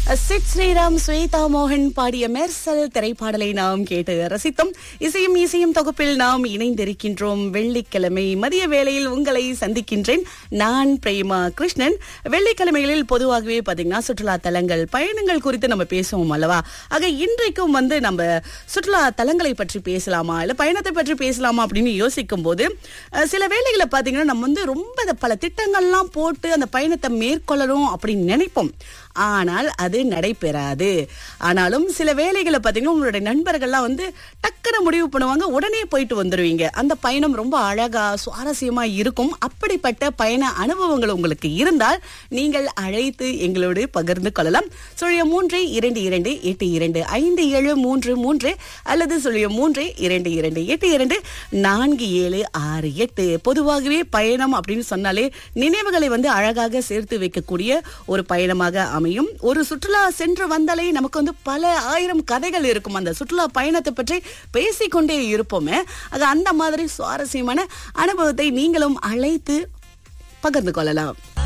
chit Sriram Shweta மோகன் பாடிய மெர்சல் திரைப்பாடலை நாம் கேட்டு ரசித்தோம் இசையும் இசையும் தொகுப்பில் நாம் இணைந்திருக்கின்றோம் வெள்ளிக்கிழமை மதிய வேளையில் உங்களை சந்திக்கின்றேன் நான் பிரேமா கிருஷ்ணன் வெள்ளிக்கிழமைகளில் பொதுவாகவே பாத்தீங்கன்னா சுற்றுலா தலங்கள் பயணங்கள் குறித்து நம்ம பேசுவோம் அல்லவா ஆக இன்றைக்கும் வந்து நம்ம சுற்றுலா தலங்களை பற்றி பேசலாமா இல்ல பயணத்தை பற்றி பேசலாமா அப்படின்னு யோசிக்கும் போது அஹ், சில வேளைகளை பாத்தீங்கன்னா நம்ம வந்து ரொம்ப இந்த பல திட்டங்கள்லாம் போட்டு அந்த பயணத்தை மேற்கொள்ளணும் அப்படின்னு நினைப்போம் ஆனால் அது நடைபெறாது ஆனாலும் சில வேலைகளை பார்த்தீங்கன்னா உங்களுடைய நண்பர்கள்லாம் வந்து டக்குன்னு முடிவு பண்ணுவாங்க உடனே போயிட்டு வந்துடுவீங்க அந்த பயணம் ரொம்ப அழகா சுவாரஸ்யமா இருக்கும் அப்படிப்பட்ட பயண அனுபவங்கள் உங்களுக்கு இருந்தால் நீங்கள் அழைத்து எங்களோடு பகிர்ந்து கொள்ளலாம் சுழிய மூன்று இரண்டு இரண்டு எட்டு இரண்டு ஐந்து ஏழு மூன்று மூன்று அல்லது சுழிய மூன்று இரண்டு இரண்டு எட்டு இரண்டு நான்கு ஏழு ஆறு எட்டு பொதுவாகவே பயணம் அப்படின்னு சொன்னாலே நினைவுகளை வந்து அழகாக சேர்த்து வைக்கக்கூடிய ஒரு பயணமாக அமையும் ஒரு சுற்றுலா சென்று வந்தாலே நமக்கு வந்து பல ஆயிரம் கதைகள் இருக்கும் அந்த சுற்றுலா பயணத்தை பற்றி பேசிக்கொண்டே இருப்போமே அது அந்த மாதிரி சுவாரஸ்யமான அனுபவத்தை நீங்களும் அழைத்து பகிர்ந்து கொள்ளலாம்